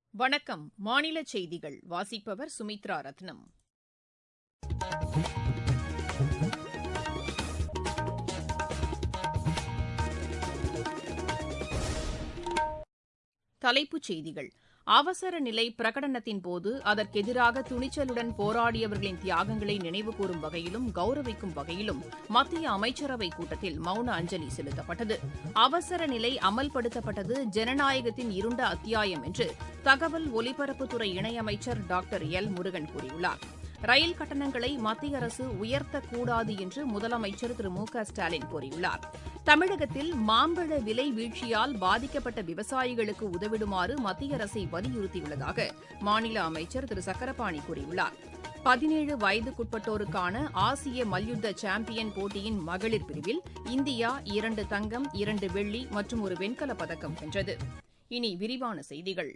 வணக்கம் மாநில செய்திகள் வாசிப்பவர் சுமித்ரா ரத்னம் தலைப்புச் செய்திகள் அவசர நிலை பிரகடனத்தின் போது அதற்கெதிராக துணிச்சலுடன் போராடியவர்களின் தியாகங்களை நினைவுகூரும் வகையிலும் கௌரவிக்கும் வகையிலும் மத்திய அமைச்சரவைக் கூட்டத்தில் மௌன அஞ்சலி செலுத்தப்பட்டது அவசர நிலை அமல்படுத்தப்பட்டது ஜனநாயகத்தின் இருண்ட அத்தியாயம் என்று தகவல் ஒலிபரப்புத்துறை இணையமைச்சர் டாக்டர் எல் முருகன் கூறியுள்ளார் ரயில் கட்டணங்களை மத்திய அரசு உயர்த்தக்கூடாது என்று முதலமைச்சர் திரு மு க ஸ்டாலின் கூறியுள்ளார் தமிழகத்தில் மாம்பழ விலை வீழ்ச்சியால் பாதிக்கப்பட்ட விவசாயிகளுக்கு உதவிடுமாறு மத்திய அரசை வலியுறுத்தியுள்ளதாக மாநில அமைச்சர் திரு சக்கரபாணி கூறியுள்ளார் பதினேழு வயதுக்குட்பட்டோருக்கான ஆசிய மல்யுத்த சாம்பியன் போட்டியின் மகளிர் பிரிவில் இந்தியா இரண்டு தங்கம் இரண்டு வெள்ளி மற்றும் ஒரு வெண்கலப் பதக்கம் வென்றது இனி விரிவான செய்திகள்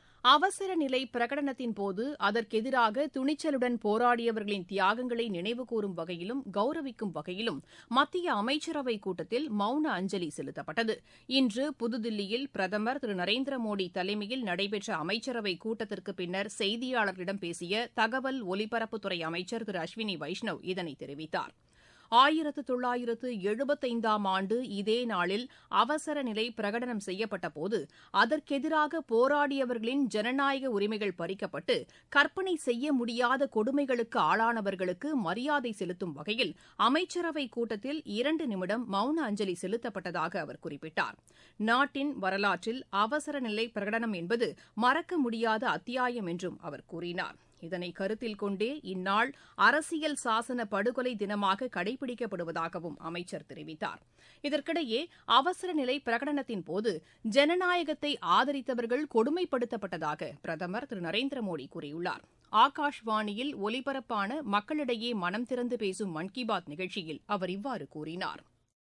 அவசர நிலை பிரகடனத்தின் போது அதற்கெதிராக துணிச்சலுடன் போராடியவர்களின் தியாகங்களை நினைவுகூரும் வகையிலும் கௌரவிக்கும் வகையிலும் மத்திய அமைச்சரவைக் கூட்டத்தில் மௌன அஞ்சலி செலுத்தப்பட்டது இன்று புதுதில்லியில் பிரதமர் திரு நரேந்திர மோடி தலைமையில் நடைபெற்ற அமைச்சரவைக் கூட்டத்திற்கு பின்னர் செய்தியாளர்களிடம் பேசிய தகவல் ஒலிபரப்புத்துறை அமைச்சர் திரு அஸ்வினி வைஷ்ணவ் இதனை தெரிவித்தார் ஆயிரத்து தொள்ளாயிரத்து எழுபத்தைந்தாம் ஆண்டு இதே நாளில் அவசர நிலை பிரகடனம் செய்யப்பட்டபோது அதற்கெதிராக போராடியவர்களின் ஜனநாயக உரிமைகள் பறிக்கப்பட்டு கற்பனை செய்ய முடியாத கொடுமைகளுக்கு ஆளானவர்களுக்கு மரியாதை செலுத்தும் வகையில் அமைச்சரவைக் கூட்டத்தில் இரண்டு நிமிடம் மௌன அஞ்சலி செலுத்தப்பட்டதாக அவர் குறிப்பிட்டார் நாட்டின் வரலாற்றில் அவசர நிலை பிரகடனம் என்பது மறக்க முடியாத அத்தியாயம் என்றும் அவர் கூறினார் இதனை கருத்தில் கொண்டே இந்நாள் அரசியல் சாசன படுகொலை தினமாக கடைபிடிக்கப்படுவதாகவும் அமைச்சர் தெரிவித்தார் இதற்கிடையே அவசர நிலை பிரகடனத்தின் போது ஜனநாயகத்தை ஆதரித்தவர்கள் கொடுமைப்படுத்தப்பட்டதாக பிரதமர் திரு நரேந்திர மோடி கூறியுள்ளார் ஆகாஷ்வாணியில் ஒலிபரப்பான மக்களிடையே மனம் திறந்து பேசும் மன் கி பாத் நிகழ்ச்சியில் அவர் இவ்வாறு கூறினார்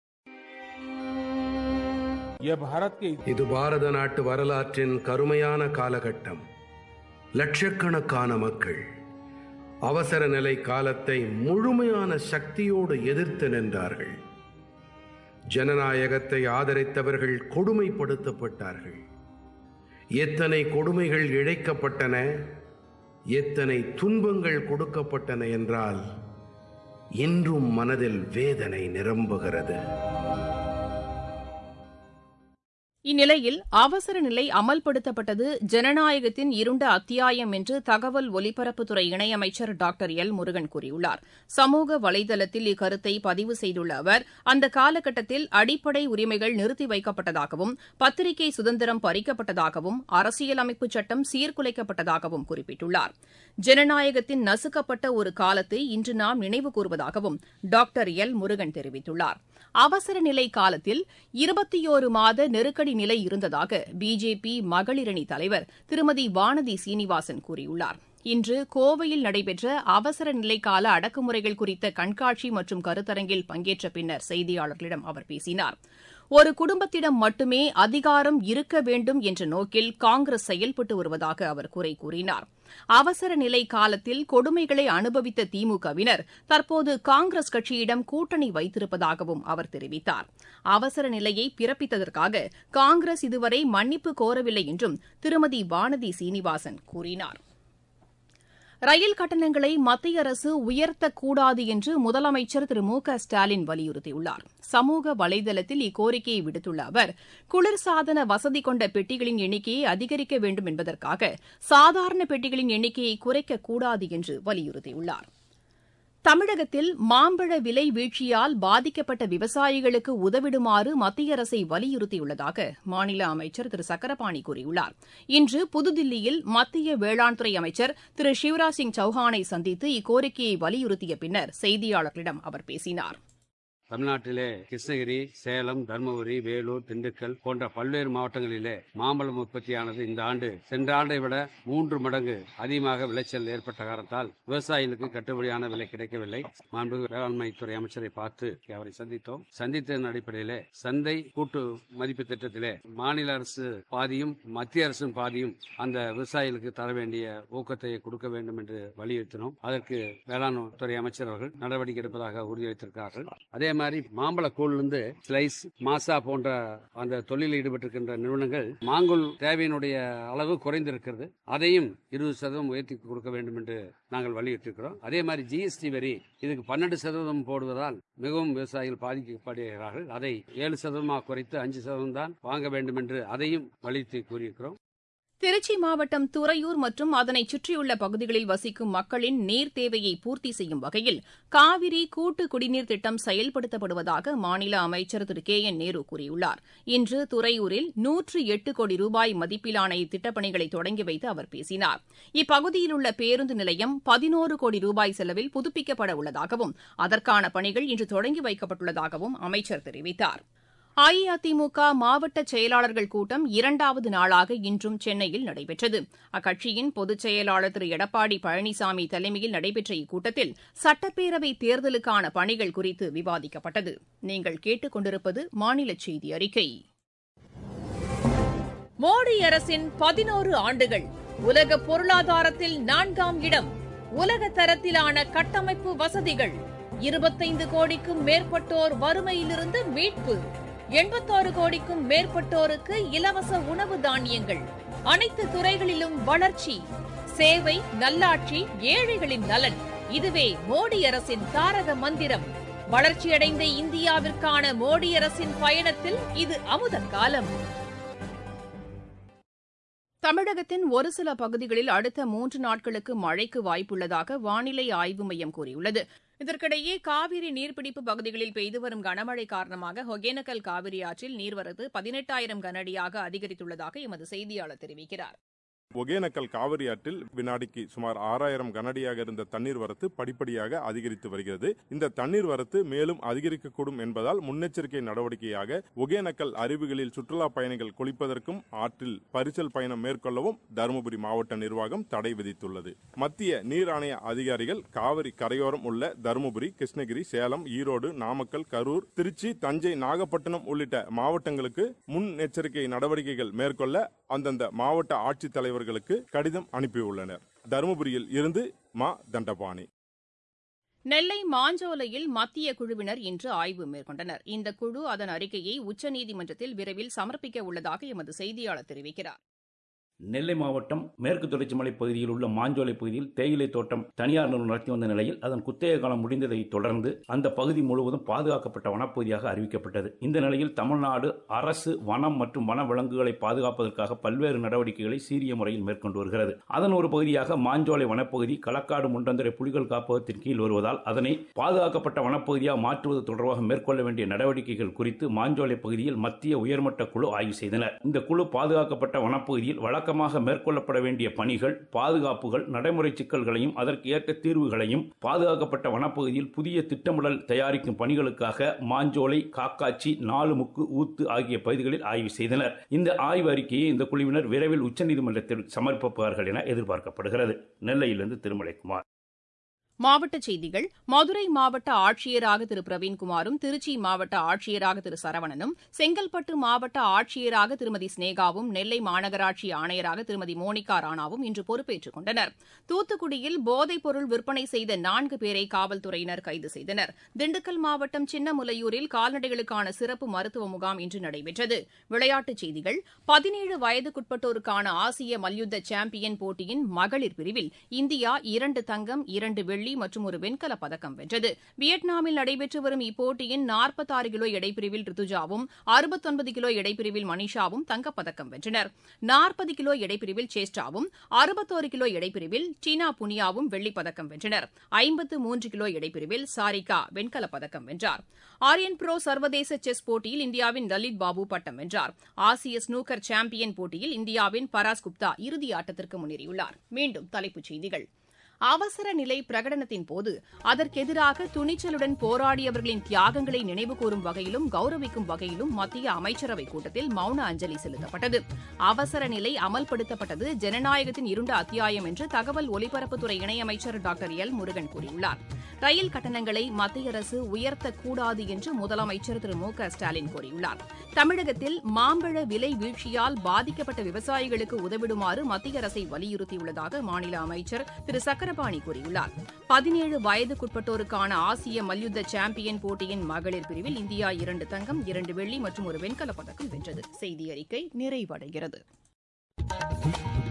இது பாரத நாட்டு வரலாற்றின் கருமையான காலகட்டம் லட்சக்கணக்கான மக்கள் அவசர நிலை காலத்தை முழுமையான சக்தியோடு எதிர்த்து நின்றார்கள் ஜனநாயகத்தை ஆதரித்தவர்கள் கொடுமைப்படுத்தப்பட்டார்கள் எத்தனை கொடுமைகள் இழைக்கப்பட்டன எத்தனை துன்பங்கள் கொடுக்கப்பட்டன என்றால் இன்றும் மனதில் வேதனை நிரம்புகிறது இந்நிலையில் அவசர நிலை அமல்படுத்தப்பட்டது ஜனநாயகத்தின் இருண்ட அத்தியாயம் என்று தகவல் ஒலிபரப்புத்துறை இணையமைச்சர் டாக்டர் எல் முருகன் கூறியுள்ளார் சமூக வலைதளத்தில் இக்கருத்தை பதிவு செய்துள்ள அவர் அந்த காலகட்டத்தில் அடிப்படை உரிமைகள் நிறுத்தி வைக்கப்பட்டதாகவும் பத்திரிகை சுதந்திரம் பறிக்கப்பட்டதாகவும் அரசியலமைப்பு சட்டம் சீர்குலைக்கப்பட்டதாகவும் குறிப்பிட்டுள்ளார் ஜனநாயகத்தின் நசுக்கப்பட்ட ஒரு காலத்தை இன்று நாம் நினைவு கூறுவதாகவும் டாக்டர் எல் முருகன் தெரிவித்துள்ளார் அவசர நிலை காலத்தில் இருபத்தியோரு மாத நெருக்கடி நிலை இருந்ததாக பிஜேபி மகளிரணி தலைவர் திருமதி வானதி சீனிவாசன் கூறியுள்ளார் இன்று கோவையில் நடைபெற்ற அவசர நிலை கால அடக்குமுறைகள் குறித்த கண்காட்சி மற்றும் கருத்தரங்கில் பங்கேற்ற பின்னர் செய்தியாளர்களிடம் அவர் பேசினார் ஒரு குடும்பத்திடம் மட்டுமே அதிகாரம் இருக்க வேண்டும் என்ற நோக்கில் காங்கிரஸ் செயல்பட்டு வருவதாக அவர் குறை கூறினார் அவசர நிலை காலத்தில் கொடுமைகளை அனுபவித்த திமுகவினர் தற்போது காங்கிரஸ் கட்சியிடம் கூட்டணி வைத்திருப்பதாகவும் அவர் தெரிவித்தார் அவசர நிலையை பிறப்பித்ததற்காக காங்கிரஸ் இதுவரை மன்னிப்பு கோரவில்லை என்றும் திருமதி வானதி சீனிவாசன் கூறினார் ரயில் கட்டணங்களை மத்திய அரசு உயர்த்தக்கூடாது என்று முதலமைச்சர் திரு மு க ஸ்டாலின் வலியுறுத்தியுள்ளார் சமூக வலைதளத்தில் இக்கோரிக்கையை விடுத்துள்ள அவர் குளிர்சாதன வசதி கொண்ட பெட்டிகளின் எண்ணிக்கையை அதிகரிக்க வேண்டும் என்பதற்காக சாதாரண பெட்டிகளின் எண்ணிக்கையை குறைக்கக்கூடாது என்று வலியுறுத்தியுள்ளார் தமிழகத்தில் மாம்பழ விலை வீழ்ச்சியால் பாதிக்கப்பட்ட விவசாயிகளுக்கு உதவிடுமாறு மத்திய அரசை வலியுறுத்தியுள்ளதாக மாநில அமைச்சர் திரு சக்கரபாணி கூறியுள்ளார் இன்று புதுதில்லியில் மத்திய வேளாண் துறை அமைச்சர் திரு சிவராஜ் சிங் சௌஹானை சந்தித்து இக்கோரிக்கையை வலியுறுத்திய பின்னர் செய்தியாளர்களிடம் அவர் பேசினார் தமிழ்நாட்டிலே கிருஷ்ணகிரி சேலம் தருமபுரி வேலூர் திண்டுக்கல் போன்ற பல்வேறு மாவட்டங்களிலே மாம்பழம் உற்பத்தியானது இந்த ஆண்டு சென்ற ஆண்டை விட மூன்று மடங்கு அதிகமாக விளைச்சல் ஏற்பட்ட காரணத்தால் விவசாயிகளுக்கு கட்டுப்படியான விலை கிடைக்கவில்லை மாண்பு வேளாண்மை துறை அமைச்சரை பார்த்து அவரை சந்தித்தோம் சந்தித்ததன் அடிப்படையிலே சந்தை கூட்டு மதிப்பு திட்டத்திலே மாநில அரசு பாதியும் மத்திய அரசும் பாதியும் அந்த விவசாயிகளுக்கு தர வேண்டிய ஊக்கத்தை கொடுக்க வேண்டும் என்று வலியுறுத்தினோம் அதற்கு வேளாண் துறை அமைச்சர் அவர்கள் நடவடிக்கை எடுப்பதாக உறுதியளித்திருக்கிறார்கள் அதே மாதிரி மாம்பழக்கூழ்ல இருந்து ஸ்லைஸ் மாசா போன்ற அந்த தொழிலில் ஈடுபட்டிருக்கின்ற நிறுவனங்கள் மாங்குள் தேவையினுடைய அளவு குறைந்திருக்கிறது அதையும் இருபது சதவீதம் உயர்த்தி கொடுக்க வேண்டும் என்று நாங்கள் வலியுறுத்திருக்கிறோம் அதே மாதிரி ஜிஎஸ்டி வரி இதுக்கு பன்னெண்டு சதவீதம் போடுவதால் மிகவும் விவசாயிகள் பாதிக்கப்படுகிறார்கள் அதை ஏழு சதவீதமாக குறைத்து அஞ்சு சதவீதம் தான் வாங்க வேண்டும் என்று அதையும் வலியுறுத்தி கூறியிருக்கிறோம் திருச்சி மாவட்டம் துறையூர் மற்றும் அதனைச் சுற்றியுள்ள பகுதிகளில் வசிக்கும் மக்களின் நீர் தேவையை பூர்த்தி செய்யும் வகையில் காவிரி கூட்டு குடிநீர் திட்டம் செயல்படுத்தப்படுவதாக மாநில அமைச்சர் திரு கே என் நேரு கூறியுள்ளார் இன்று துறையூரில் நூற்று எட்டு கோடி ரூபாய் மதிப்பிலான இத்திட்டப்பணிகளை தொடங்கி வைத்து அவர் பேசினார் இப்பகுதியில் உள்ள பேருந்து நிலையம் பதினோரு கோடி ரூபாய் செலவில் புதுப்பிக்கப்பட உள்ளதாகவும் அதற்கான பணிகள் இன்று தொடங்கி வைக்கப்பட்டுள்ளதாகவும் அமைச்சர் தெரிவித்தார் அஇஅதிமுக மாவட்ட செயலாளர்கள் கூட்டம் இரண்டாவது நாளாக இன்றும் சென்னையில் நடைபெற்றது அக்கட்சியின் பொதுச் செயலாளர் திரு எடப்பாடி பழனிசாமி தலைமையில் நடைபெற்ற இக்கூட்டத்தில் சட்டப்பேரவை தேர்தலுக்கான பணிகள் குறித்து விவாதிக்கப்பட்டது நீங்கள் கேட்டுக் கொண்டிருப்பது மாநில செய்தி அறிக்கை மோடி அரசின் பதினோரு ஆண்டுகள் உலக பொருளாதாரத்தில் நான்காம் இடம் உலக தரத்திலான கட்டமைப்பு வசதிகள் இருபத்தைந்து கோடிக்கும் மேற்பட்டோர் வறுமையிலிருந்து மீட்பு எண்பத்தாறு கோடிக்கும் மேற்பட்டோருக்கு இலவச உணவு தானியங்கள் அனைத்து துறைகளிலும் வளர்ச்சி சேவை நல்லாட்சி ஏழைகளின் நலன் இதுவே மோடி அரசின் தாரக மந்திரம் வளர்ச்சியடைந்த இந்தியாவிற்கான மோடி அரசின் பயணத்தில் இது அமுத காலம் தமிழகத்தின் ஒரு சில பகுதிகளில் அடுத்த மூன்று நாட்களுக்கு மழைக்கு வாய்ப்புள்ளதாக வானிலை ஆய்வு மையம் கூறியுள்ளது இதற்கிடையே காவிரி நீர்பிடிப்பு பகுதிகளில் பெய்து வரும் கனமழை காரணமாக ஒகேனக்கல் காவிரி ஆற்றில் நீர்வரத்து பதினெட்டாயிரம் கனஅடியாக அதிகரித்துள்ளதாக எமது செய்தியாளர் தெரிவிக்கிறார் ஒகேனக்கல் காவிரி ஆற்றில் வினாடிக்கு சுமார் ஆறாயிரம் கனடியாக இருந்த தண்ணீர் வரத்து படிப்படியாக அதிகரித்து வருகிறது இந்த தண்ணீர் வரத்து மேலும் அதிகரிக்கக்கூடும் என்பதால் முன்னெச்சரிக்கை நடவடிக்கையாக ஒகேனக்கல் அருவிகளில் சுற்றுலா பயணிகள் குளிப்பதற்கும் ஆற்றில் பரிசல் பயணம் மேற்கொள்ளவும் தருமபுரி மாவட்ட நிர்வாகம் தடை விதித்துள்ளது மத்திய நீர் ஆணைய அதிகாரிகள் காவிரி கரையோரம் உள்ள தருமபுரி கிருஷ்ணகிரி சேலம் ஈரோடு நாமக்கல் கரூர் திருச்சி தஞ்சை நாகப்பட்டினம் உள்ளிட்ட மாவட்டங்களுக்கு முன்னெச்சரிக்கை நடவடிக்கைகள் மேற்கொள்ள அந்தந்த மாவட்ட ஆட்சித்தலைவர் அவர்களுக்கு கடிதம் அனுப்பியுள்ளனர் தருமபுரியில் இருந்து மா தண்டபாணி நெல்லை மாஞ்சோலையில் மத்திய குழுவினர் இன்று ஆய்வு மேற்கொண்டனர் இந்த குழு அதன் அறிக்கையை உச்சநீதிமன்றத்தில் விரைவில் சமர்ப்பிக்க உள்ளதாக எமது செய்தியாளர் தெரிவிக்கிறார் நெல்லை மாவட்டம் மேற்கு தொடர்ச்சி மலை பகுதியில் உள்ள மாஞ்சோலை பகுதியில் தேயிலை தோட்டம் தனியார் நிறுவனம் நடத்தி வந்த நிலையில் அதன் குத்தகை காலம் முடிந்ததை தொடர்ந்து அந்த பகுதி முழுவதும் பாதுகாக்கப்பட்ட வனப்பகுதியாக அறிவிக்கப்பட்டது இந்த நிலையில் தமிழ்நாடு அரசு வனம் மற்றும் வன விலங்குகளை பாதுகாப்பதற்காக பல்வேறு நடவடிக்கைகளை சீரிய முறையில் மேற்கொண்டு வருகிறது அதன் ஒரு பகுதியாக மாஞ்சோலை வனப்பகுதி களக்காடு முண்டந்துறை புலிகள் காப்பகத்தின் கீழ் வருவதால் அதனை பாதுகாக்கப்பட்ட வனப்பகுதியாக மாற்றுவது தொடர்பாக மேற்கொள்ள வேண்டிய நடவடிக்கைகள் குறித்து மாஞ்சோலை பகுதியில் மத்திய உயர்மட்ட குழு ஆய்வு செய்தனர் இந்த குழு பாதுகாக்கப்பட்ட வனப்பகுதியில் வழக்க வழக்கமாக மேற்கொள்ளப்பட வேண்டிய பணிகள் பாதுகாப்புகள் நடைமுறை சிக்கல்களையும் அதற்கு ஏற்ற தீர்வுகளையும் பாதுகாக்கப்பட்ட வனப்பகுதியில் புதிய திட்டமிடல் தயாரிக்கும் பணிகளுக்காக மாஞ்சோலை காக்காச்சி நாலுமுக்கு ஊத்து ஆகிய பகுதிகளில் ஆய்வு செய்தனர் இந்த ஆய்வு அறிக்கையை இந்த குழுவினர் விரைவில் உச்சநீதிமன்றத்தில் சமர்ப்பிப்பார்கள் என எதிர்பார்க்கப்படுகிறது நெல்லையிலிருந்து திருமலைக்குமார் மாவட்டச் செய்திகள் மதுரை மாவட்ட ஆட்சியராக திரு பிரவீன்குமாரும் திருச்சி மாவட்ட ஆட்சியராக திரு சரவணனும் செங்கல்பட்டு மாவட்ட ஆட்சியராக திருமதி ஸ்னேகாவும் நெல்லை மாநகராட்சி ஆணையராக திருமதி மோனிகா ராணாவும் இன்று பொறுப்பேற்றுக் கொண்டனர் தூத்துக்குடியில் போதைப் பொருள் விற்பனை செய்த நான்கு பேரை காவல்துறையினர் கைது செய்தனர் திண்டுக்கல் மாவட்டம் சின்னமுலையூரில் கால்நடைகளுக்கான சிறப்பு மருத்துவ முகாம் இன்று நடைபெற்றது விளையாட்டுச் செய்திகள் பதினேழு வயதுக்குட்பட்டோருக்கான ஆசிய மல்யுத்த சாம்பியன் போட்டியின் மகளிர் பிரிவில் இந்தியா இரண்டு தங்கம் இரண்டு வெள்ளி மற்றும் ஒரு வெண்கலப் பதக்கம் வென்றது வியட்நாமில் நடைபெற்று வரும் இப்போட்டியின் நாற்பத்தாறு கிலோ எடைப்பிரிவில் ரித்துஜாவும் அறுபத்தொன்பது கிலோ எடைப்பிரிவில் மனிஷாவும் தங்கப்பதக்கம் வென்றனர் நாற்பது கிலோ எடைப்பிரிவில் சேஷ்டாவும் அறுபத்தோரு கிலோ எடைப்பிரிவில் டீனா புனியாவும் வெள்ளிப் பதக்கம் வென்றனர் ஐம்பத்து மூன்று கிலோ எடைப்பிரிவில் சாரிகா வெண்கலப் பதக்கம் வென்றார் ஆரியன் ப்ரோ சர்வதேச செஸ் போட்டியில் இந்தியாவின் லலித் பாபு பட்டம் வென்றார் ஆசிய ஸ்னூக்கர் சாம்பியன் போட்டியில் இந்தியாவின் பராஸ் குப்தா இறுதி ஆட்டத்திற்கு முன்னேறியுள்ளார் மீண்டும் தலைப்புச் செய்திகள் அவசர நிலை பிரகடனத்தின் போது அதற்கெதிராக துணிச்சலுடன் போராடியவர்களின் தியாகங்களை நினைவுகூரும் வகையிலும் கௌரவிக்கும் வகையிலும் மத்திய அமைச்சரவைக் கூட்டத்தில் மௌன அஞ்சலி செலுத்தப்பட்டது அவசர நிலை அமல்படுத்தப்பட்டது ஜனநாயகத்தின் இருண்ட அத்தியாயம் என்று தகவல் ஒலிபரப்புத்துறை இணையமைச்சர் டாக்டர் எல் முருகன் கூறியுள்ளார் ரயில் கட்டணங்களை மத்திய அரசு உயர்த்தக்கூடாது என்று முதலமைச்சர் திரு மு க ஸ்டாலின் கூறியுள்ளார் தமிழகத்தில் மாம்பழ விலை வீழ்ச்சியால் பாதிக்கப்பட்ட விவசாயிகளுக்கு உதவிடுமாறு மத்திய அரசை வலியுறுத்தியுள்ளதாக மாநில அமைச்சர் திரு சக்கர சக்கரபாணி கூறியுள்ளார் பதினேழு வயதுக்குட்பட்டோருக்கான ஆசிய மல்யுத்த சாம்பியன் போட்டியின் மகளிர் பிரிவில் இந்தியா இரண்டு தங்கம் இரண்டு வெள்ளி மற்றும் ஒரு வெண்கலப் பதக்கம் வென்றது செய்தி அறிக்கை நிறைவடைகிறது